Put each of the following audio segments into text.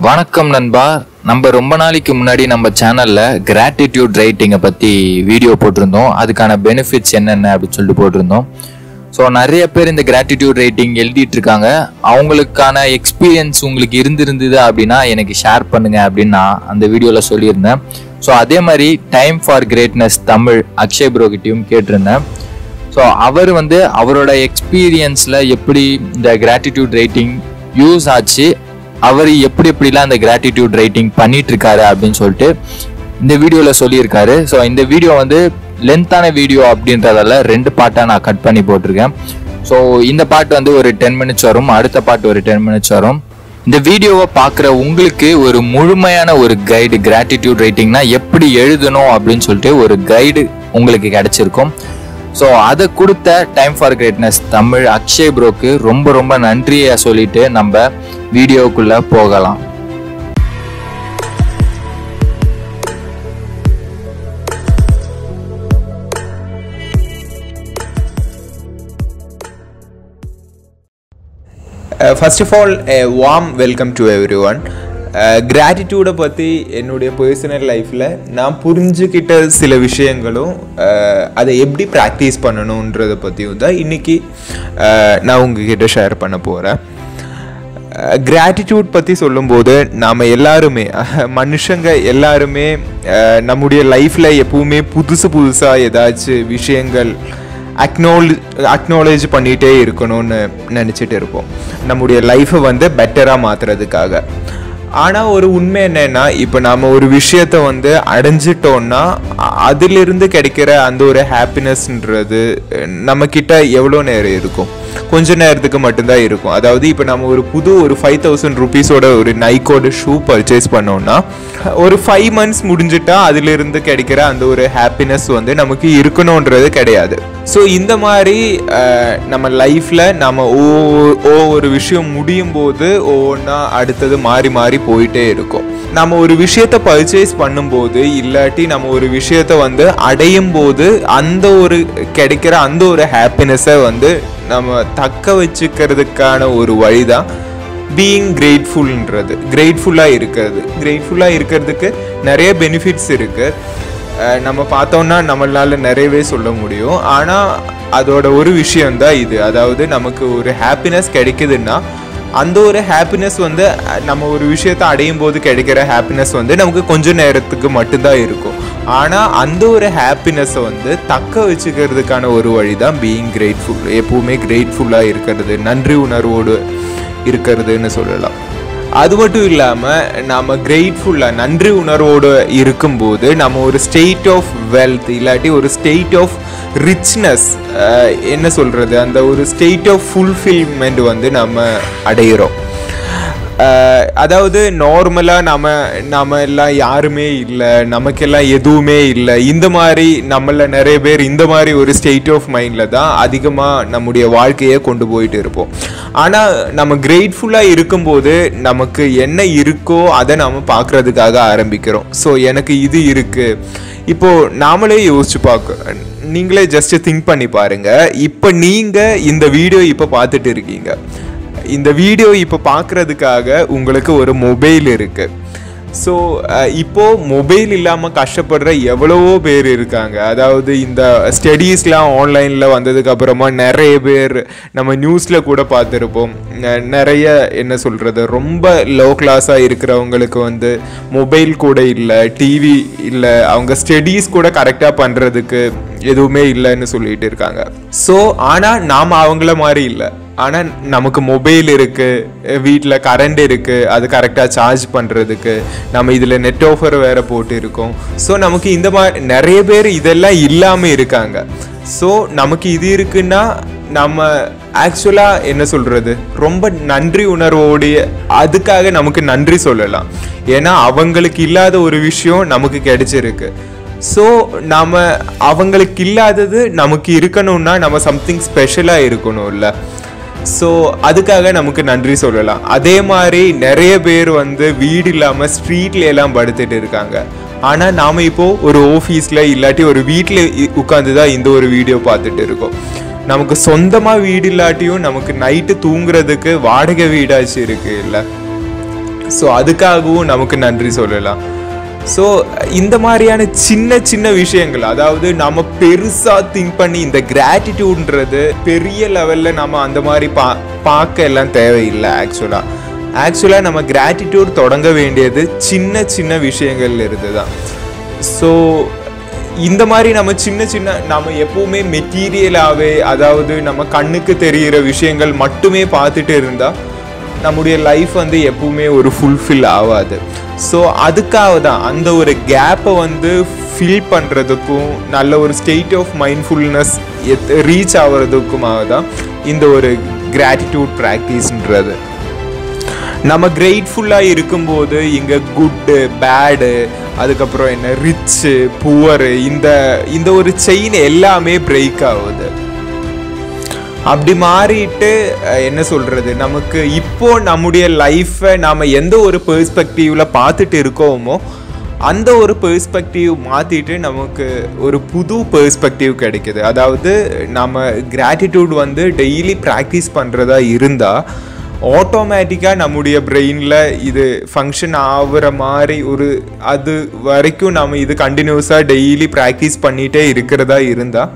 வணக்கம் நண்பா நம்ம ரொம்ப நாளைக்கு முன்னாடி நம்ம சேனல்ல கிராட்டிடியூட் ரைட்டிங்கை பத்தி வீடியோ போட்டிருந்தோம் அதுக்கான பெனிஃபிட்ஸ் என்னென்ன அப்படின்னு சொல்லிட்டு போட்டிருந்தோம் ஸோ நிறைய பேர் இந்த கிராட்டிடியூட் ரைட்டிங் எழுதிட்டு இருக்காங்க அவங்களுக்கான எக்ஸ்பீரியன்ஸ் உங்களுக்கு இருந்திருந்தது அப்படின்னா எனக்கு ஷேர் பண்ணுங்க அப்படின்னு நான் அந்த வீடியோவில் சொல்லியிருந்தேன் ஸோ அதே மாதிரி time for greatness Tamil Akshay ப்ரோகிட்டையும் கேட்டிருந்தேன் ஸோ அவர் வந்து அவரோட எக்ஸ்பீரியன்ஸில் எப்படி இந்த கிராட்டிடியூட் ரைட்டிங் யூஸ் ஆச்சு அவர் எப்படி எப்படிலாம் அந்த கிராட்டிடியூட் ரைட்டிங் பண்ணிட்டு இருக்காரு அப்படின்னு சொல்லிட்டு இந்த வீடியோவில் சொல்லியிருக்காரு ஸோ இந்த வீடியோ வந்து லென்த்தான வீடியோ அப்படின்றதால ரெண்டு பார்ட்டாக நான் கட் பண்ணி போட்டிருக்கேன் ஸோ இந்த பாட்டு வந்து ஒரு டென் மினிட்ஸ் வரும் அடுத்த பாட்டு ஒரு டென் மினிட்ஸ் வரும் இந்த வீடியோவை பார்க்குற உங்களுக்கு ஒரு முழுமையான ஒரு கைடு கிராட்டிடியூட் ரைட்டிங்னா எப்படி எழுதணும் அப்படின்னு சொல்லிட்டு ஒரு கைடு உங்களுக்கு கிடைச்சிருக்கும் ஸோ அதை கொடுத்த time for greatness Tamil Akshay ப்ரோக்கு ரொம்ப ரொம்ப நன்றியை சொல்லிட்டு நம்ம வீடியோக்குள்ள போகலாம் first of all warm welcome to everyone கிராட்டிடியூடை பற்றி என்னுடைய பர்சனல் லைஃப்பில் நான் புரிஞ்சுக்கிட்ட சில விஷயங்களும் uh, அதை எப்படி ப்ராக்டிஸ் பண்ணணுன்றதை பற்றியும் தான் இன்றைக்கி நான் உங்ககிட்ட ஷேர் பண்ண போகிறேன் கிராட்டிடியூட் பற்றி சொல்லும்போது நாம் எல்லாருமே அஹ், மனுஷங்க எல்லாருமே அஹ், நம்முடைய லைஃப்பில் எப்பவுமே புதுசு புதுசாக ஏதாச்சும் விஷயங்கள் அக்னாலஜ் அக்னாலேஜ் பண்ணிகிட்டே இருக்கணும்னு நினச்சிட்டு இருப்போம் நம்முடைய லைஃப்பை வந்து பெட்டராக மாற்றுறதுக்காக ஆனால் ஒரு உண்மை என்னன்னா இப்போ நாம் ஒரு விஷயத்த வந்து அடைஞ்சிட்டோம்னா அ- அதிலிருந்து கிடைக்கிற அந்த ஒரு ஹாப்பினஸ்ன்றது நம்மக்கிட்ட எவ்வளோ நேரம் இருக்கும் கொஞ்ச நேரத்துக்கு மட்டும்தான் இருக்கும் அதாவது இப்போ நம்ம ஒரு புது ஒரு ஃபைவ் தௌசண்ட் ருபீஸோட ஒரு நைக்கோட ஷூ பர்ச்சேஸ் பண்ணோம்னா ஒரு ஃபைவ் மந்த்ஸ் முடிஞ்சிட்டா அதிலிருந்து கிடைக்கிற அந்த ஒரு ஹாப்பினஸ் வந்து நமக்கு இருக்கணுன்றது கிடையாது ஸோ இந்த மாதிரி அஹ், நம்ம லைஃப்பில் நம்ம ஓ ஓ ஒரு விஷயம் முடியும் போது ஒவ்வொன்றா அடுத்தது மாறி மாறி போயிட்டே இருக்கும் நம்ம ஒரு விஷயத்த பர்ச்சேஸ் பண்ணும்போது இல்லாட்டி நம்ம ஒரு விஷயத்த வந்து அடையும் போது அந்த ஒரு கிடைக்கிற அந்த ஒரு ஹாப்பினஸை வந்து நம்ம தக்க வச்சுக்கிறதுக்கான ஒரு வழி தான் பீயிங் கிரேட்ஃபுல்ன்றது கிரேட்ஃபுல்லாக இருக்கிறது கிரேட்ஃபுல்லாக இருக்கிறதுக்கு நிறைய பெனிஃபிட்ஸ் இருக்குது நம்ம பார்த்தோம்னா நம்மளால நிறையவே சொல்ல முடியும் ஆனால் அதோட ஒரு விஷயம்தான் இது அதாவது நமக்கு ஒரு ஹாப்பினஸ் கிடைக்குதுன்னா அந்த ஒரு ஹாப்பினஸ் வந்து அஹ், நம்ம ஒரு விஷயத்தை அடையும் போது கிடைக்கிற ஹாப்பினஸ் வந்து நமக்கு கொஞ்ச நேரத்துக்கு மட்டும்தான் இருக்கும் ஆனால் அந்த ஒரு ஹாப்பினஸை வந்து தக்க வச்சுக்கிறதுக்கான ஒரு வழி தான் பீயிங் கிரேட்ஃபுல் எப்பவுமே கிரேட்ஃபுல்லாக இருக்கிறது நன்றி உணர்வோடு இருக்கிறதுன்னு சொல்லலாம் அது மட்டும் இல்லாமல் நாம் கிரேட்ஃபுல்லாக நன்றி உணர்வோடு இருக்கும்போது நம்ம ஒரு ஸ்டேட் ஆஃப் வெல்த் இல்லாட்டி ஒரு ஸ்டேட் ஆஃப் ரிச்னஸ் என்ன சொல்கிறது அந்த ஒரு ஸ்டேட் ஆஃப் ஃபுல்ஃபில்மெண்ட் வந்து நம்ம அடையிறோம் அஹ், அதாவது நார்மலாக நம்ம நம்ம எல்லாம் யாருமே இல்லை நமக்கெல்லாம் எதுவுமே இல்லை இந்த மாதிரி நம்மள நிறைய பேர் இந்த மாதிரி ஒரு ஸ்டேட் ஆஃப் மைண்டில் தான் அதிகமாக நம்முடைய வாழ்க்கையை கொண்டு போயிட்டு இருப்போம் ஆனால் நம்ம கிரேட்ஃபுல்லாக இருக்கும்போது நமக்கு என்ன இருக்கோ அதை நம்ம பார்க்குறதுக்காக ஆரம்பிக்கிறோம் ஸோ எனக்கு இது இருக்குது இப்போது நாமளே யோசிச்சு பார்க்க நீங்களே ஜஸ்ட் திங்க் பண்ணி பாருங்க இப்போ நீங்கள் இந்த வீடியோ இப்போ பார்த்துட்டு இருக்கீங்க இந்த வீடியோ இப்போ பார்க்குறதுக்காக உங்களுக்கு ஒரு மொபைல் இருக்கு ஸோ இப்போ மொபைல் இல்லாமல் கஷ்டப்படுற எவ்வளவோ பேர் இருக்காங்க அதாவது இந்த ஸ்டடீஸ்லாம் ஆன்லைனில் வந்ததுக்கு அப்புறமா நிறைய பேர் நம்ம நியூஸில் கூட பார்த்துருப்போம் ந- நிறைய என்ன சொல்கிறது ரொம்ப லோ கிளாஸாக இருக்கிறவங்களுக்கு வந்து மொபைல் கூட இல்லை டிவி இல்லை அவங்க ஸ்டடீஸ் கூட கரெக்டாக பண்ணுறதுக்கு எதுவுமே இல்லைன்னு சொல்லிட்டு இருக்காங்க ஸோ ஆனால் நாம் அவங்கள மாதிரி இல்லை ஆனால் நமக்கு மொபைல் இருக்குது வீட்டில் கரண்ட் இருக்குது அது கரெக்டாக சார்ஜ் பண்ணுறதுக்கு நம்ம இதில் நெட் ஆஃபர் வேறு போட்டு இருக்கோம் ஸோ நமக்கு இந்த மாதிரி நிறைய பேர் இதெல்லாம் இல்லாமல் இருக்காங்க ஸோ நமக்கு இது இருக்குன்னா நம்ம ஆக்சுவலாக என்ன சொல்கிறது ரொம்ப நன்றி உணர்வோடைய அதுக்காக நமக்கு நன்றி சொல்லலாம் ஏன்னா அவங்களுக்கு இல்லாத ஒரு விஷயம் நமக்கு கிடைச்சிருக்கு ஸோ நாம் அவங்களுக்கு இல்லாதது நமக்கு இருக்கணும்னா நம்ம சம்திங் ஸ்பெஷலாக இருக்கணும்ல ஸோ அதுக்காக நமக்கு நன்றி சொல்லலாம் அதே மாதிரி நிறைய பேர் வந்து வீடு இல்லாமல் ஸ்ட்ரீட்ல எல்லாம் படுத்துட்டு இருக்காங்க ஆனால் நாம் இப்போ ஒரு ஆஃபீஸில் இல்லாட்டி ஒரு வீட்டில் உட்காந்து தான் இந்த ஒரு வீடியோ பார்த்துட்டு இருக்கோம் நமக்கு சொந்தமாக வீடு இல்லாட்டியும் நமக்கு நைட்டு தூங்குறதுக்கு வாடகை வீடாச்சு இருக்கு இல்லை ஸோ அதுக்காகவும் நமக்கு நன்றி சொல்லலாம் ஸோ இந்த மாதிரியான சின்ன சின்ன விஷயங்கள் அதாவது நம்ம பெருசாக திங்க் பண்ணி இந்த கிராட்டிடியூட்ன்றது பெரிய லெவலில் நம்ம அந்த மாதிரி பா பார்க்க எல்லாம் தேவையில்லை ஆக்சுவலாக ஆக்சுவலாக நம்ம கிராட்டிடியூட் தொடங்க வேண்டியது சின்ன சின்ன விஷயங்கள்ல இருந்து தான் ஸோ இந்த மாதிரி நம்ம சின்ன சின்ன நம்ம எப்பவுமே மெட்டீரியலாகவே அதாவது நம்ம கண்ணுக்கு தெரிகிற விஷயங்கள் மட்டுமே பார்த்துட்டு இருந்தால் நம்முடைய லைஃப் வந்து எப்பவுமே ஒரு ஃபுல்ஃபில் ஆகாது ஸோ அதுக்காக தான் அந்த ஒரு கேப்பை வந்து ஃபில் பண்ணுறதுக்கும் நல்ல ஒரு ஸ்டேட் ஆஃப் மைண்ட்ஃபுல்னஸ் ரீச் ஆகிறதுக்குமாக தான் இந்த ஒரு கிராட்டிடியூட் ப்ராக்டிஸ்ன்றது நம்ம கிரேட்ஃபுல்லாக இருக்கும்போது இங்கே குட்டு பேடு அதுக்கப்புறம் என்ன ரிச்சு புவரு இந்த இந்த ஒரு செயின் எல்லாமே பிரேக் ஆகுது அப்படி மாறிட்டு அஹ், என்ன சொல்றது நமக்கு இப்போ நம்முடைய லைஃப்பை நாம எந்த ஒரு பெர்ஸ்பெக்டிவ்ல பார்த்துட்டு இருக்கோமோ அந்த ஒரு பெர்ஸ்பெக்டிவ் மாற்றிட்டு நமக்கு ஒரு புது பெர்ஸ்பெக்டிவ் கிடைக்குது அதாவது நம்ம கிராட்டிடியூட் வந்து டெய்லி ப்ராக்டிஸ் பண்ணுறதா இருந்தால் ஆட்டோமேட்டிக்காக நம்முடைய பிரெயினில் இது ஃபங்க்ஷன் ஆகுற மாதிரி ஒரு அது வரைக்கும் நம்ம இது கண்டினியூஸாக டெய்லி ப்ராக்டிஸ் பண்ணிகிட்டே இருக்கிறதா இருந்தால்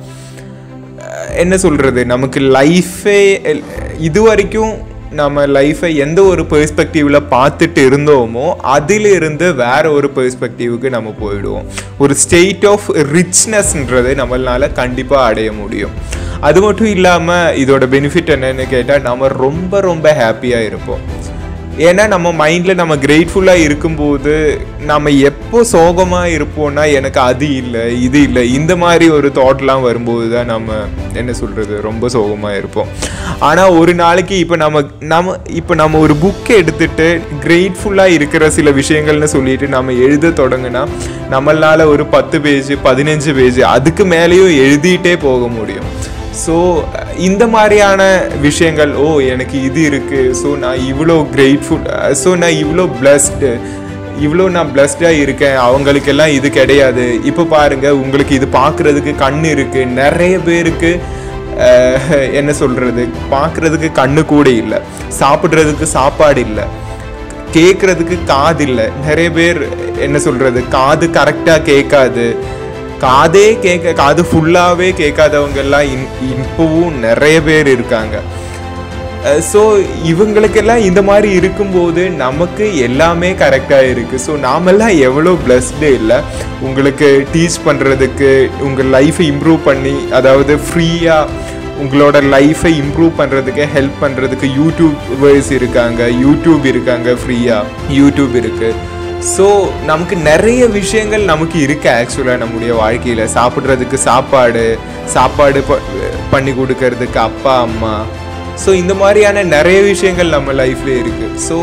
என்ன சொல்கிறது நமக்கு லைஃபே இது வரைக்கும் நம்ம லைஃப்பை எந்த ஒரு பெர்ஸ்பெக்டிவில் பார்த்துட்டு இருந்தோமோ அதிலிருந்து வேற ஒரு பெர்ஸ்பெக்டிவுக்கு நம்ம போயிடுவோம் ஒரு ஸ்டேட் ஆஃப் ரிச்னஸ்ன்றது நம்மளால கண்டிப்பாக அடைய முடியும் அது மட்டும் இல்லாமல் இதோட பெனிஃபிட் என்னன்னு கேட்டால் நம்ம ரொம்ப ரொம்ப ஹாப்பியாக இருப்போம் ஏன்னா நம்ம மைண்டில் நம்ம கிரேட்ஃபுல்லாக இருக்கும்போது நம்ம எப்போ சோகமாக இருப்போம்னா எனக்கு அது இல்லை இது இல்லை இந்த மாதிரி ஒரு தாட்லாம் வரும்போது தான் நம்ம என்ன சொல்கிறது ரொம்ப சோகமாக இருப்போம் ஆனால் ஒரு நாளைக்கு இப்போ நம்ம நம்ம இப்போ நம்ம ஒரு புக்கை எடுத்துட்டு கிரேட்ஃபுல்லாக இருக்கிற சில விஷயங்கள்னு சொல்லிட்டு நம்ம எழுத தொடங்கினா நம்மளால் ஒரு பத்து பேஜ் பதினஞ்சு பேஜ் அதுக்கு மேலேயும் எழுதிட்டே போக முடியும் ஸோ இந்த மாதிரியான விஷயங்கள் ஓ எனக்கு இது இருக்குது ஸோ நான் இவ்வளோ கிரேட்ஃபுல் ஸோ நான் இவ்வளோ பிளஸ்டு இவ்வளோ நான் பிளஸ்டாக இருக்கேன் அவங்களுக்கெல்லாம் இது கிடையாது இப்போ பாருங்க உங்களுக்கு இது பார்க்குறதுக்கு கண் இருக்குது நிறைய பேருக்கு அஹ், என்ன சொல்கிறது பார்க்குறதுக்கு கண்ணு கூட இல்லை சாப்பிட்றதுக்கு சாப்பாடு இல்லை கேட்குறதுக்கு காது இல்லை நிறைய பேர் என்ன சொல்கிறது காது கரெக்டாக கேட்காது காதே கேட்க காது ஃபுல்லாகவே கேட்காதவங்க எல்லாம் இன் இப்போவும் நிறைய பேர் இருக்காங்க ஸோ இவங்களுக்கெல்லாம் இந்த மாதிரி இருக்கும்போது நமக்கு எல்லாமே கரெக்டாக இருக்குது ஸோ நாமெல்லாம் எவ்வளோ பிளஸ்டு இல்லை உங்களுக்கு டீச் பண்ணுறதுக்கு உங்கள் லைஃப்பை இம்ப்ரூவ் பண்ணி அதாவது ஃப்ரீயாக உங்களோட லைஃப்பை இம்ப்ரூவ் பண்ணுறதுக்கு ஹெல்ப் பண்ணுறதுக்கு யூடியூபர்ஸ் இருக்காங்க யூடியூப் இருக்காங்க ஃப்ரீயாக யூடியூப் இருக்குது ஸோ நமக்கு நிறைய விஷயங்கள் நமக்கு இருக்கு ஆக்சுவலாக நம்முடைய வாழ்க்கையில் சாப்பிட்றதுக்கு சாப்பாடு சாப்பாடு ப- பண்ணி கொடுக்கறதுக்கு அப்பா அம்மா ஸோ இந்த மாதிரியான நிறைய விஷயங்கள் நம்ம லைஃப்ல இருக்கு ஸோ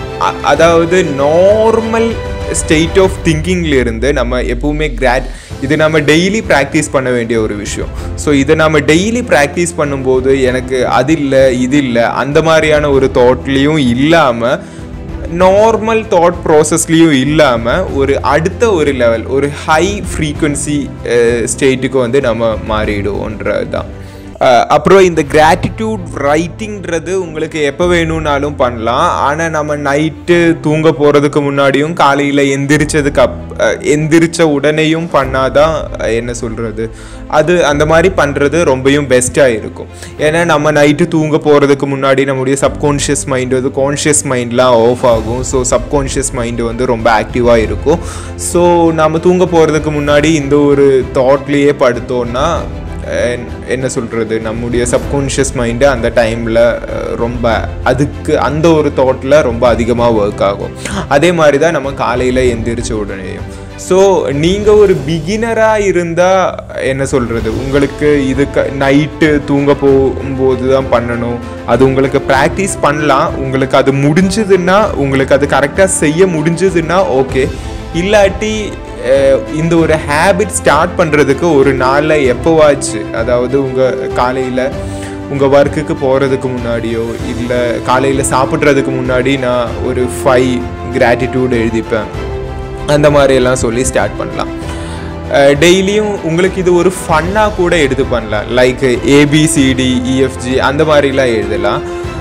அதாவது நார்மல் ஸ்டேட் ஆஃப் திங்கிங்ல இருந்து நம்ம எப்பவுமே கிராட் இது நம்ம டெய்லி ப்ராக்டிஸ் பண்ண வேண்டிய ஒரு விஷயம் ஸோ இதை நம்ம டெய்லி ப்ராக்டிஸ் பண்ணும்போது எனக்கு அது இல்லை இது இல்லை அந்த மாதிரியான ஒரு தாட்லேயும் இல்லாமல் நார்மல் தாட் ப்ராசஸ்லேயும் இல்லாமல் ஒரு அடுத்த ஒரு லெவல் ஒரு ஹை ஃப்ரீக்குவன்சி ஸ்டேட்டுக்கு வந்து நம்ம மாறிடுவோன்றது தான் அஹ் அப்புறம் இந்த கிராட்டிடியூட் ரைட்டிங்கிறது உங்களுக்கு எப்போ வேணும்னாலும் பண்ணலாம் ஆனால் நம்ம நைட்டு தூங்க போகிறதுக்கு முன்னாடியும் காலையில் எந்திரிச்சதுக்கு அப் அஹ் எந்திரிச்ச உடனேயும் பண்ணாதான் அஹ் என்ன சொல்கிறது அது அந்த மாதிரி பண்ணுறது ரொம்பவும் பெஸ்ட்டாக இருக்கும் ஏன்னா நம்ம நைட்டு தூங்க போகிறதுக்கு முன்னாடி நம்முடைய சப்கான்ஷியஸ் மைண்டு வந்து கான்ஷியஸ் மைண்ட்லாம் ஆஃப் ஆகும் ஸோ சப்கான்ஷியஸ் மைண்டு வந்து ரொம்ப ஆக்டிவாக இருக்கும் ஸோ நம்ம தூங்க போகிறதுக்கு முன்னாடி இந்த ஒரு தாட்லேயே படுத்தோன்னா அஹ் என்ன சொல்கிறது நம்முடைய சப்கான்ஷியஸ் மைண்டு அந்த டைமில் ரொம்ப அதுக்கு அந்த ஒரு தாட்டில் ரொம்ப அதிகமாக ஒர்க் ஆகும் அதே மாதிரி தான் நம்ம காலையில் எந்திரிச்ச உடனேயும் ஸோ நீங்கள் ஒரு பிகினராக இருந்தால் என்ன சொல்கிறது உங்களுக்கு இது நைட்டு தூங்க போகும்போது தான் பண்ணணும் அது உங்களுக்கு ப்ராக்டிஸ் பண்ணலாம் உங்களுக்கு அது முடிஞ்சதுன்னா உங்களுக்கு அது கரெக்டாக செய்ய முடிஞ்சதுன்னா ஓகே இல்லாட்டி அஹ் இந்த ஒரு ஹேபிட் ஸ்டார்ட் பண்ணுறதுக்கு ஒரு நாளில் எப்போவாச்சு அதாவது உங்கள் காலையில் உங்கள் ஒர்க்குக்கு போகிறதுக்கு முன்னாடியோ இல்லை காலையில் சாப்பிட்றதுக்கு முன்னாடி நான் ஒரு ஃபைவ் கிராட்டிடியூட் எழுதிப்பேன் அந்த மாதிரியெல்லாம் சொல்லி ஸ்டார்ட் பண்ணலாம் டெய்லியும் உங்களுக்கு இது ஒரு ஃபன்னாக கூட எடுத்து பண்ணலாம் லைக் ஏபிசிடி இஎஃப்ஜி அந்த மாதிரிலாம் எழுதலாம்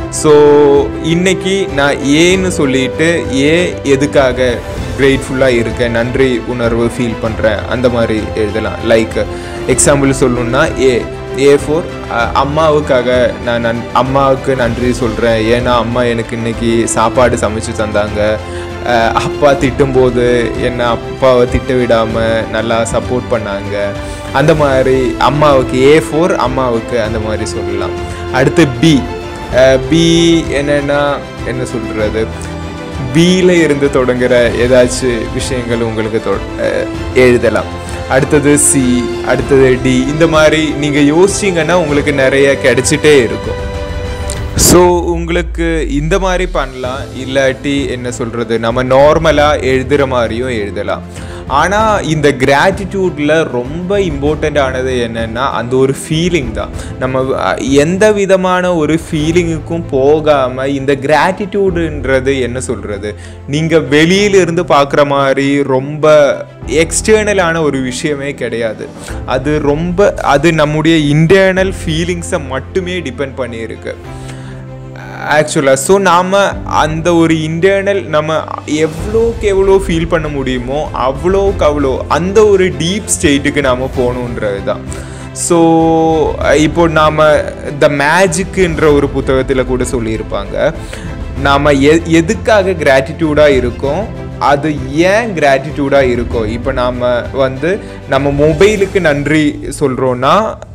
ஸோ இன்னைக்கு நான் ஏன்னு சொல்லிட்டு ஏ எதுக்காக கிரேட்ஃபுல்லாக இருக்கேன் நன்றி உணர்வு ஃபீல் பண்ணுறேன் அந்த மாதிரி எழுதலாம் லைக் எக்ஸாம்பிள் சொல்லணும்னா ஏ ஏ ஃபோர் அம்மாவுக்காக நான் நன் அம்மாவுக்கு நன்றி சொல்கிறேன் ஏன்னா அம்மா எனக்கு இன்னைக்கு சாப்பாடு சமைச்சு தந்தாங்க அஹ் அப்பா திட்டும்போது என்னை அப்பாவை திட்ட விடாமல் நல்லா சப்போர்ட் பண்ணாங்க அந்த மாதிரி அம்மாவுக்கு ஏ ஃபோர் அம்மாவுக்கு அந்த மாதிரி சொல்லலாம் அடுத்து பி பி என்னன்னா என்ன சொல்கிறது பியில் இருந்து தொடங்குற ஏதாச்சும் விஷயங்கள் உங்களுக்கு தொ- அஹ் எழுதலாம் அடுத்தது சி அடுத்தது டி இந்த மாதிரி நீங்கள் யோசிச்சிங்கன்னா உங்களுக்கு நிறைய கிடைச்சிட்டே இருக்கும் ஸோ உங்களுக்கு இந்த மாதிரி பண்ணலாம் இல்லாட்டி என்ன சொல்கிறது நம்ம நார்மலாக எழுதுகிற மாதிரியும் எழுதலாம் ஆனால் இந்த கிராட்டிடியூடில் ரொம்ப இம்பார்ட்டൻ്ட் ஆனது என்னென்னா அந்த ஒரு ஃபீலிங் தான் நம்ம அஹ், எந்த விதமான ஒரு ஃபீலிங்குக்கும் போகாமல் இந்த கிராட்டிடியூடுன்றது என்ன சொல்கிறது நீங்கள் வெளியிலிருந்து பார்க்குற மாதிரி ரொம்ப எக்ஸ்டர்னலான ஒரு விஷயமே கிடையாது அது ரொம்ப அது நம்முடைய இன்டர்னல் ஃபீலிங்ஸை மட்டுமே டிபெண்ட் பண்ணியிருக்கு ஆக்சுவலாக ஸோ நாம் அந்த ஒரு இன்டர்னல் நம்ம எவ்வளோக்கு எவ்வளோ ஃபீல் பண்ண முடியுமோ அவ்வளோக்கு அவ்வளோ அந்த ஒரு டீப் ஸ்டேட்டுக்கு நாம் போகணுன்றது தான் ஸோ இப்போ நாம் த மேஜிக்குன்ற ஒரு புத்தகத்தில் கூட சொல்லியிருப்பாங்க நாம் எ எதுக்காக கிராட்டிடியூடாக இருக்கோம் அது ஏன் கிராட்டிடியூடாக இருக்கோம் இப்போ நாம் வந்து நம்ம மொபைலுக்கு நன்றி சொல்கிறோன்னா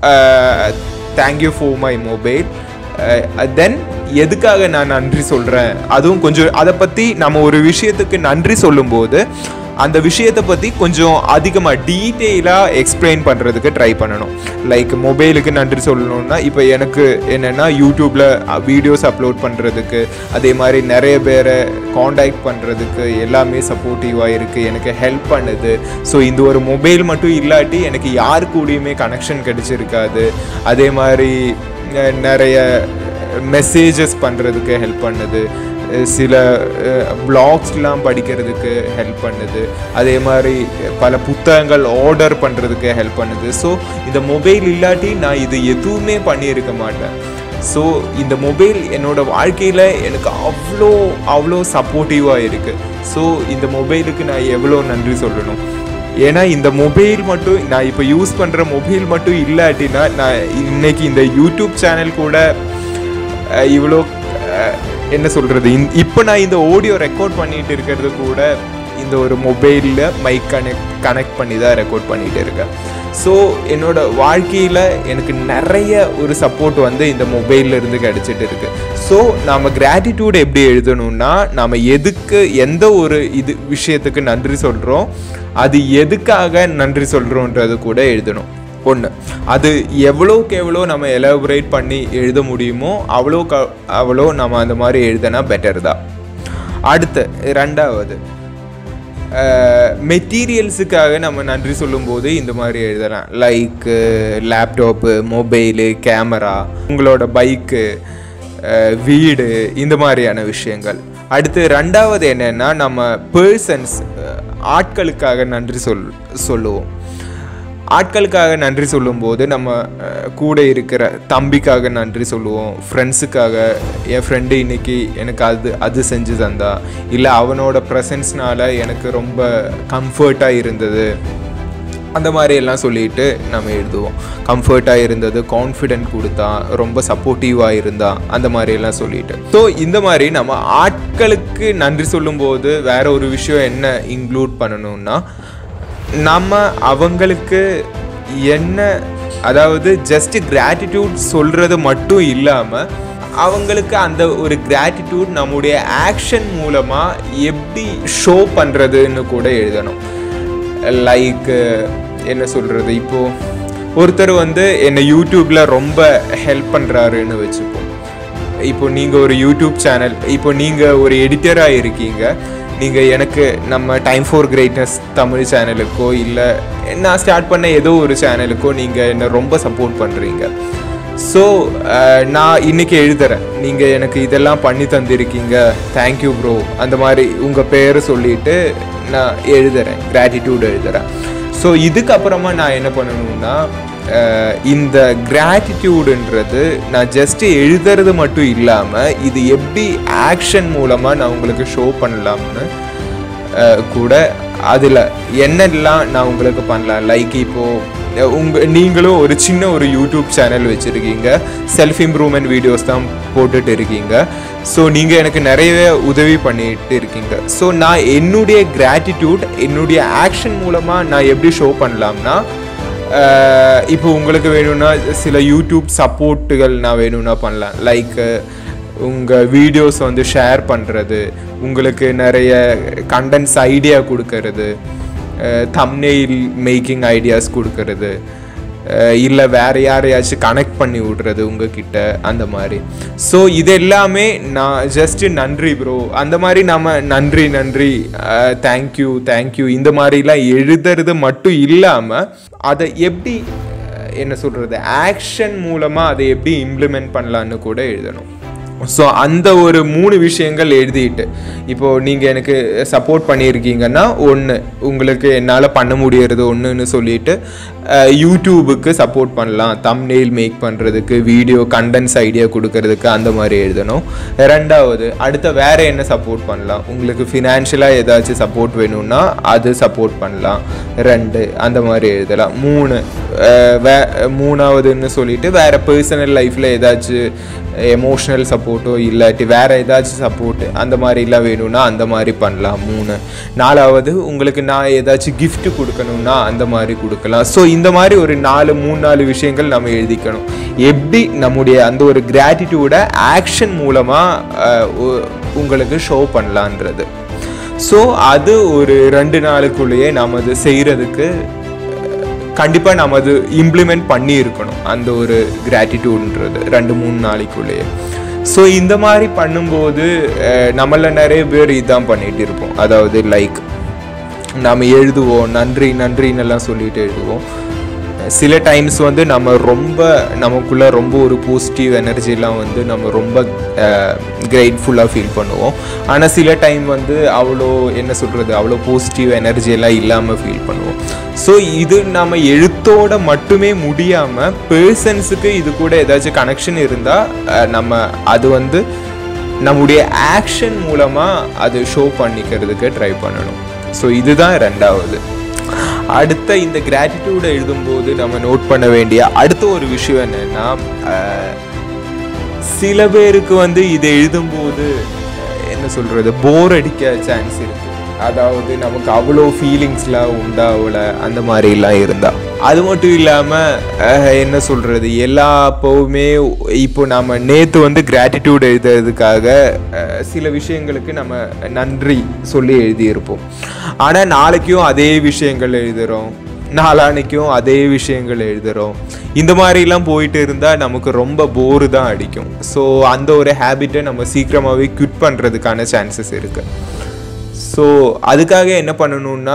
thank you for my mobile then எதுக்காக நான் நன்றி சொல்கிறேன் அதுவும் கொஞ்சம் அதை பற்றி நம்ம ஒரு விஷயத்துக்கு நன்றி சொல்லும்போது அந்த விஷயத்தை பற்றி கொஞ்சம் அதிகமாக டீட்டெயிலாக எக்ஸ்பிளைன் பண்ணுறதுக்கு ட்ரை பண்ணணும் லைக் மொபைலுக்கு நன்றி சொல்லணும்னா இப்போ எனக்கு என்னென்னா யூடியூப்பில் வீடியோஸ் அப்லோட் பண்ணுறதுக்கு அதே மாதிரி நிறைய பேரை காண்டாக்ட் பண்ணுறதுக்கு எல்லாமே சப்போர்ட்டிவாக இருக்குது எனக்கு ஹெல்ப் பண்ணுது ஸோ இந்த ஒரு மொபைல் மட்டும் இல்லாட்டி எனக்கு யார் கூடயுமே கனெக்ஷன் கிடைச்சிருக்காது அதே மாதிரி அஹ், நிறைய மெசேஜஸ் பண்ணுறதுக்கு ஹெல்ப் பண்ணுது அஹ் சில பிளாக்ஸ்லாம் படிக்கிறதுக்கு ஹெல்ப் பண்ணுது அதே மாதிரி பல புத்தகங்கள் ஆர்டர் பண்ணுறதுக்கு ஹெல்ப் பண்ணுது ஸோ இந்த மொபைல் இல்லாட்டி நான் இது எதுவுமே பண்ணியிருக்க மாட்டேன் ஸோ இந்த மொபைல் என்னோட வாழ்க்கையில் எனக்கு அவ்வளோ அவ்வளோ சப்போர்ட்டிவாக இருக்குது ஸோ இந்த மொபைலுக்கு நான் எவ்வளோ நன்றி சொல்லணும் ஏன்னா இந்த மொபைல் மட்டும் நான் இப்போ யூஸ் பண்ணுற மொபைல் மட்டும் இல்லாட்டினா நான் இன்னைக்கு இந்த யூடியூப் சேனல் கூட அஹ், இவ்வளோ அஹ், என்ன சொல்கிறது இப்போ நான் இந்த ஆடியோ ரெக்கார்ட் பண்ணிட்டு இருக்கிறது கூட இந்த ஒரு மொபைலில் மைக் கனெக்ட் கனெக்ட் பண்ணி தான் ரெக்கார்ட் பண்ணிட்டு இருக்கேன் ஸோ என்னோட வாழ்க்கையில் எனக்கு நிறைய ஒரு சப்போர்ட் வந்து இந்த மொபைல்ல இருந்து கிடைச்சிட்டு இருக்கு ஸோ நாம் கிராட்டிடியூட் எப்படி எழுதணும்னா நாம் எதுக்கு எந்த ஒரு இது விஷயத்துக்கு நன்றி சொல்கிறோம் அது எதுக்காக நன்றி சொல்கிறோன்றது கூட எழுதணும் ஒன்று அது எவ்வளோக்கு எவ்வளோ நம்ம எலாபரேட் பண்ணி எழுத முடியுமோ அவ்வளோக்கு அவ்வளோ நம்ம அந்த மாதிரி எழுதினா பெட்டர் தான் அடுத்து ரெண்டாவது மெட்டீரியல்ஸுக்காக நம்ம நன்றி சொல்லும்போது இந்த மாதிரி எழுதலாம் லைக்கு லேப்டாப்பு மொபைலு கேமரா உங்களோட பைக்கு வீடு இந்த மாதிரியான விஷயங்கள் அடுத்து ரெண்டாவது என்னென்னா நம்ம பர்சன்ஸ் ஆட்களுக்காக நன்றி சொல் சொல்லுவோம் ஆட்களுக்காக நன்றி சொல்லும்போது நம்ம அஹ், கூட இருக்கிற தம்பிக்காக நன்றி சொல்லுவோம் ஃப்ரெண்ட்ஸுக்காக என் ஃப்ரெண்டு இன்னைக்கு எனக்கு அது அது செஞ்சு தந்தா இல்லை அவனோட ப்ரெசன்ஸ்னால எனக்கு ரொம்ப கம்ஃபர்ட்டாக இருந்தது அந்த மாதிரி எல்லாம் சொல்லிட்டு நம்ம எழுதுவோம் கம்ஃபர்ட்டாக இருந்தது கான்ஃபிடென்ட் கொடுத்தா ரொம்ப சப்போர்ட்டிவாக இருந்தா அந்த மாதிரி எல்லாம் சொல்லிட்டு ஸோ இந்த மாதிரி நம்ம ஆட்களுக்கு நன்றி சொல்லும்போது வேற ஒரு விஷயம் என்ன இன்க்ளூட் பண்ணணும்னா நம்ம அவங்களுக்கு என்ன அதாவது ஜஸ்ட் கிராட்டிடியூட் சொல்கிறது மட்டும் இல்லாமல் அவங்களுக்கு அந்த ஒரு கிராட்டிடியூட் நம்முடைய ஆக்ஷன் மூலமாக எப்படி ஷோ பண்ணுறதுன்னு கூட எழுதணும் லைக் என்ன சொல்கிறது இப்போது ஒருத்தர் வந்து என்னை யூடியூப்பில் ரொம்ப ஹெல்ப் பண்ணுறாருன்னு வச்சுப்போம் இப்போ நீங்கள் ஒரு யூடியூப் சேனல் இப்போ நீங்கள் ஒரு எடிட்டராக இருக்கீங்க நீங்கள் எனக்கு நம்ம டைம் ஃபார் கிரேட்னஸ் தமிழ் சேனலுக்கோ இல்லை நான் ஸ்டார்ட் பண்ண ஏதோ ஒரு சேனலுக்கோ நீங்கள் என்னை ரொம்ப சப்போர்ட் பண்ணுறீங்க ஸோ நான் இன்னைக்கு எழுதுறேன் நீங்கள் எனக்கு இதெல்லாம் பண்ணி தந்திருக்கீங்க தேங்க்யூ ப்ரோ அந்த மாதிரி உங்கள் பேரை சொல்லிட்டு நான் எழுதுறேன் கிராட்டிடியூட் எழுதுறேன் ஸோ இதுக்கப்புறமா நான் என்ன பண்ணணும்னா அஹ், இந்த கிராட்டிடியூடுன்றது நான் ஜஸ்ட் எழுதுறது மட்டும் இல்லாமல் இது எப்படி ஆக்ஷன் மூலமாக நான் உங்களுக்கு ஷோ பண்ணலாம்னு அஹ், கூட அதில் என்னெல்லாம் நான் உங்களுக்கு பண்ணலாம் லைக் இப்போது உங்க நீங்களும் ஒரு சின்ன ஒரு யூடியூப் சேனல் வச்சுருக்கீங்க செல்ஃப் இம்ப்ரூவ்மெண்ட் வீடியோஸ் தான் போட்டுட்டு இருக்கீங்க ஸோ நீங்கள் எனக்கு நிறைய உதவி பண்ணிட்டு இருக்கீங்க ஸோ நான் என்னுடைய கிராட்டிடியூட் என்னுடைய ஆக்ஷன் மூலமாக நான் எப்படி ஷோ பண்ணலாம்னா அஹ், இப்போ உங்களுக்கு வேணும்னா சில யூடியூப் சப்போர்ட்டுகள் நான் வேணும்னா பண்ணலாம் லைக் உங்கள் வீடியோஸ் வந்து ஷேர் பண்ணுறது உங்களுக்கு நிறைய கண்டென்ட்ஸ் ஐடியா கொடுக்கறது தம்னெயில் மேக்கிங் ஐடியாஸ் கொடுக்கறது இல்லை வேற யாரையாச்சும் கனெக்ட் பண்ணி விடுறது உங்ககிட்ட அந்த மாதிரி ஸோ இது எல்லாமே நான் ஜஸ்ட் நன்றி ப்ரோ அந்த மாதிரி நம்ம நன்றி நன்றி தேங்க்யூ தேங்க்யூ இந்த மாதிரிலாம் எழுதுறது மட்டும் இல்லாமல் அதை எப்படி அஹ், என்ன சொல்கிறது ஆக்ஷன் மூலமாக அதை எப்படி இம்ப்ளிமெண்ட் பண்ணலான்னு கூட எழுதணும் ஸோ அந்த ஒரு மூணு விஷயங்கள் எழுதிட்டு இப்போது நீங்கள் எனக்கு சப்போர்ட் பண்ணியிருக்கீங்கன்னா ஒன்று உங்களுக்கு என்னால் பண்ண முடியறது ஒன்றுன்னு சொல்லிட்டு அஹ், யூடியூபுக்கு சப்போர்ட் பண்ணலாம் தம்னெயில் மேக் பண்ணுறதுக்கு வீடியோ கண்டென்ட்ஸ் ஐடியா கொடுக்கறதுக்கு அந்த மாதிரி எழுதணும் ரெண்டாவது அடுத்த வேற என்ன சப்போர்ட் பண்ணலாம் உங்களுக்கு ஃபினான்ஷியலாக ஏதாச்சும் சப்போர்ட் வேணும்னா அது சப்போர்ட் பண்ணலாம் ரெண்டு அந்த மாதிரி எழுதலாம் மூணு அஹ், வே மூணாவதுன்னு சொல்லிட்டு வேற பர்சனல் லைஃப்பில் ஏதாச்சும் எமோஷ்னல் சப்போர்ட்டோ இல்லாட்டி வேற ஏதாச்சும் சப்போர்ட் அந்த மாதிரிலாம் வேணும்னா அந்த மாதிரி பண்ணலாம் மூணு நாலாவது உங்களுக்கு நான் ஏதாச்சும் gift கொடுக்கணும்னா அந்த மாதிரி கொடுக்கலாம் ஸோ இந்த மாதிரி ஒரு நாலு மூணு நாலு விஷயங்கள் நம்ம எழுதிக்கணும் எப்படி நம்முடைய அந்த ஒரு கிராட்டிடியூடை ஆக்ஷன் மூலமாக உங்களுக்கு ஷோ பண்ணலான்றது ஸோ அது ஒரு ரெண்டு நாளுக்குள்ளேயே நம்ம அது செய்கிறதுக்கு கண்டிப்பாக நம்ம அது இம்ப்ளிமெண்ட் பண்ணி இருக்கணும் அந்த ஒரு கிராட்டிடியூட்ன்றது ரெண்டு மூணு நாளைக்குள்ளேயே ஸோ இந்த மாதிரி பண்ணும்போது அஹ், நம்மள நிறைய பேர் இதான் பண்ணிட்டு இருப்போம் அதாவது லைக் நம்ம எழுதுவோம் நன்றி நன்றின்னு எல்லாம் சொல்லிட்டு எழுதுவோம் சில டைம்ஸ் வந்து நம்ம ரொம்ப நமக்குள்ள ரொம்ப ஒரு பாசிட்டிவ் எனர்ஜிலாம் வந்து நம்ம ரொம்ப கிரேட்ஃபுல்லாக ஃபீல் பண்ணுவோம் ஆனால் சில டைம் வந்து அவ்வளோ என்ன சொல்கிறது அவ்வளோ பாசிட்டிவ் எனர்ஜியெல்லாம் இல்லாமல் ஃபீல் பண்ணுவோம் ஸோ இது நம்ம எழுத்தோட மட்டுமே முடியாமல் பர்சன்ஸுக்கு இது கூட ஏதாச்சும் கனெக்ஷன் இருந்தால் நம்ம அது வந்து நம்முடைய ஆக்ஷன் மூலமாக அது ஷோ பண்ணிக்கிறதுக்கு ட்ரை பண்ணணும் ஸோ இதுதான் ரெண்டாவது அடுத்த இந்த கிராட்டிடியூடை எழுதும்போது நம்ம நோட் பண்ண வேண்டிய அடுத்த ஒரு விஷயம் என்னன்னா அஹ், சில பேருக்கு வந்து இதை எழுதும்போது அஹ், என்ன சொல்றது போர் அடிக்க சான்ஸ் இருக்கு அதாவது நமக்கு அவ்வளோ ஃபீலிங்ஸ்லாம் உண்டாகல அந்த மாதிரிலாம் இருந்தா அது மட்டும் இல்லாமல் என்ன சொல்கிறது எல்லா அப்போவுமே இப்போ நம்ம நேற்று வந்து கிராட்டிடியூட் எழுதுறதுக்காக அஹ், சில விஷயங்களுக்கு நம்ம நன்றி சொல்லி எழுதியிருப்போம் ஆனால் நாளைக்கும் அதே விஷயங்கள் எழுதுகிறோம் நாளான்னைக்கும் அதே விஷயங்கள் எழுதுகிறோம் இந்த மாதிரிலாம் போயிட்டு இருந்தால் நமக்கு ரொம்ப போரு தான் அடிக்கும் ஸோ அந்த ஒரு ஹேபிட்டை நம்ம சீக்கிரமாகவே குவிட் பண்ணுறதுக்கான சான்சஸ் இருக்குது ஸோ அதுக்காக என்ன பண்ணணும்னா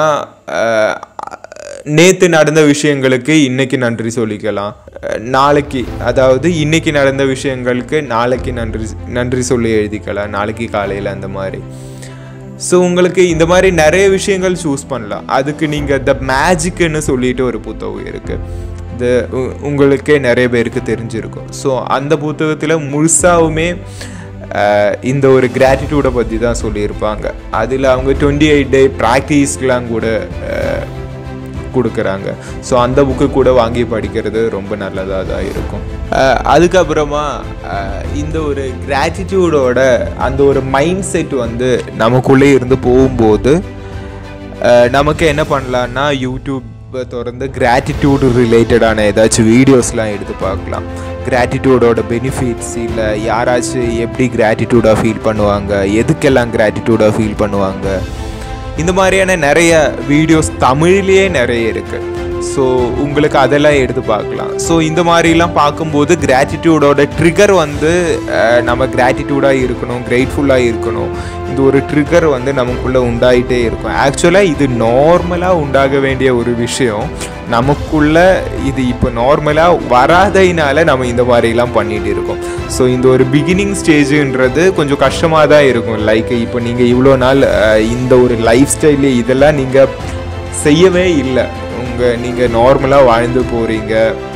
நேற்று நடந்த விஷயங்களுக்கு இன்னைக்கு நன்றி சொல்லிக்கலாம் அஹ், நாளைக்கு அதாவது இன்னைக்கு நடந்த விஷயங்களுக்கு நாளைக்கு நன்றி நன்றி சொல்லி எழுதிக்கலாம் நாளைக்கு காலையில் அந்த மாதிரி ஸோ உங்களுக்கு இந்த மாதிரி நிறைய விஷயங்கள் சூஸ் பண்ணலாம் அதுக்கு நீங்கள் த மேஜிக்னு சொல்லிட்டு ஒரு புத்தகம் இருக்குது இது உ- உங்களுக்கே நிறைய பேருக்கு தெரிஞ்சிருக்கும் ஸோ அந்த புத்தகத்தில் முழுசாவுமே அஹ், இந்த ஒரு கிராட்டிடியூடை பற்றி தான் சொல்லியிருப்பாங்க அதில் அவங்க டுவெண்ட்டி எயிட் டே ப்ராக்டிஸ்க்கெலாம் கூட அஹ், கொடுக்குறாங்க ஸோ அந்த புக்கு கூட வாங்கி படிக்கிறது ரொம்ப நல்லதாக தான் இருக்கும் அஹ், அதுக்கப்புறமா அஹ், இந்த ஒரு கிராட்டிடியூடோட அந்த ஒரு மைண்ட் செட் வந்து நமக்குள்ளே இருந்து போகும்போது அஹ், நமக்கு என்ன பண்ணலான்னா யூடியூப்பை திறந்து கிராட்டிடியூட் ரிலேட்டடான ஏதாச்சும் வீடியோஸ்லாம் எடுத்து பார்க்கலாம் கிராட்டிடியூடோட பெனிஃபிட்ஸ் இல்லை யாராச்சும் எப்படி கிராட்டிடியூடாக ஃபீல் பண்ணுவாங்க எதுக்கெல்லாம் கிராட்டிடியூடாக ஃபீல் பண்ணுவாங்க இந்த மாதிரியான நிறைய வீடியோஸ் தமிழ்லேயே நிறைய இருக்குது ஸோ உங்களுக்கு அதெல்லாம் எடுத்து பார்க்கலாம் ஸோ இந்த மாதிரிலாம் பார்க்கும்போது கிராட்டிடியூடோட ட்ரிகர் வந்து அஹ், நம்ம கிராட்டிடியூடாக இருக்கணும் கிரேட்ஃபுல்லாக இருக்கணும் இந்த ஒரு ட்ரிகர் வந்து நமக்குள்ளே உண்டாயிட்டே இருக்கும் ஆக்சுவலாக இது நார்மலாக உண்டாக வேண்டிய ஒரு விஷயம் நமக்குள்ள இது இப்போ நார்மலாக வராததுனால நம்ம இந்த மாதிரிலாம் பண்ணிட்டு இருக்கோம் ஸோ இந்த ஒரு பிகினிங் ஸ்டேஜுன்றது கொஞ்சம் கஷ்டமாக தான் இருக்கும் லைக் இப்போ நீங்கள் இவ்வளோ நாள் அஹ், இந்த ஒரு லைஃப் ஸ்டைலு இதெல்லாம் நீங்கள் செய்யவே இல்லை உங்கள் நீங்கள் நார்மலாக வாழ்ந்து போகிறீங்க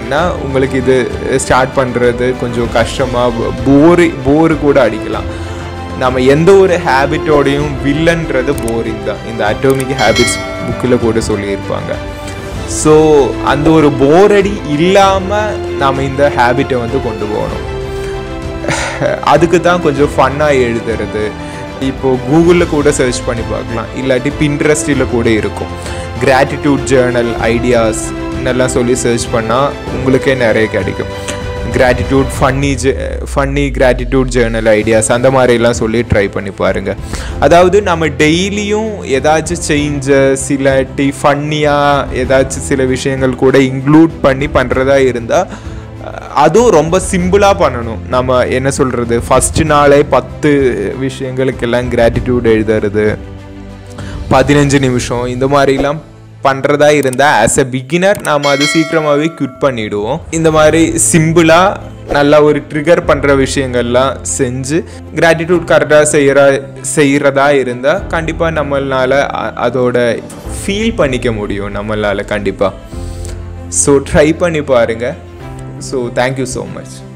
இருந்தீங்கன்னா உங்களுக்கு இது ஸ்டார்ட் பண்ணுறது கொஞ்சம் கஷ்டமாக போரு போரு கூட அடிக்கலாம் நம்ம எந்த ஒரு ஹேபிட்டோடையும் வில்லன்றது போரிங் தான் இந்த அட்டோமிக் ஹேபிட்ஸ் புக்கில் கூட சொல்லியிருப்பாங்க ஸோ அந்த ஒரு போரடி இல்லாமல் நாம் இந்த ஹேபிட்டை வந்து கொண்டு போகணும் அதுக்கு தான் கொஞ்சம் ஃபன்னாக எழுதுறது இப்போ கூகுளில் கூட சர்ச் பண்ணி பார்க்கலாம் இல்லாட்டி பின்ட்ரெஸ்டில் கூட இருக்கும் கிராட்டிடியூட் ஜேர்னல் ஐடியாஸ் என்னெல்லாம் சொல்லி சர்ச் பண்ணால் உங்களுக்கே நிறைய கிடைக்கும் gratitude funny J funny gratitude journal ideas அந்த மாதிரிலாம் சொல்லி ட்ரை பண்ணி பாருங்கள் அதாவது நம்ம டெய்லியும் ஏதாச்சும் சேஞ்சஸ் இல்லாட்டி ஃபன்னியாக ஏதாச்சும் சில விஷயங்கள் கூட இன்க்ளூட் பண்ணி பண்ணுறதா இருந்தால் அதுவும் ரொம்ப சிம்பிளாக பண்ணணும் நம்ம என்ன சொல்கிறது ஃபஸ்ட்டு நாளே பத்து விஷயங்களுக்கெல்லாம் கிராட்டிடியூட் எழுதுறது பதினஞ்சு நிமிஷம் இந்த மாதிரிலாம் பண்ணுறதா இருந்தால் ஆஸ் எ பிகினர் நாம் அது சீக்கிரமாகவே குவிட் பண்ணிவிடுவோம் இந்த மாதிரி சிம்பிளாக நல்லா ஒரு ட்ரிகர் பண்ணுற விஷயங்கள்லாம் செஞ்சு கிராட்டிடியூட் கரெக்டாக செய்கிற செய்கிறதா இருந்தால் கண்டிப்பாக நம்மளால் அ- அதோட ஃபீல் பண்ணிக்க முடியும் நம்மளால் கண்டிப்பாக ஸோ ட்ரை பண்ணி பாருங்கள் ஸோ தேங்க்யூ ஸோ மச்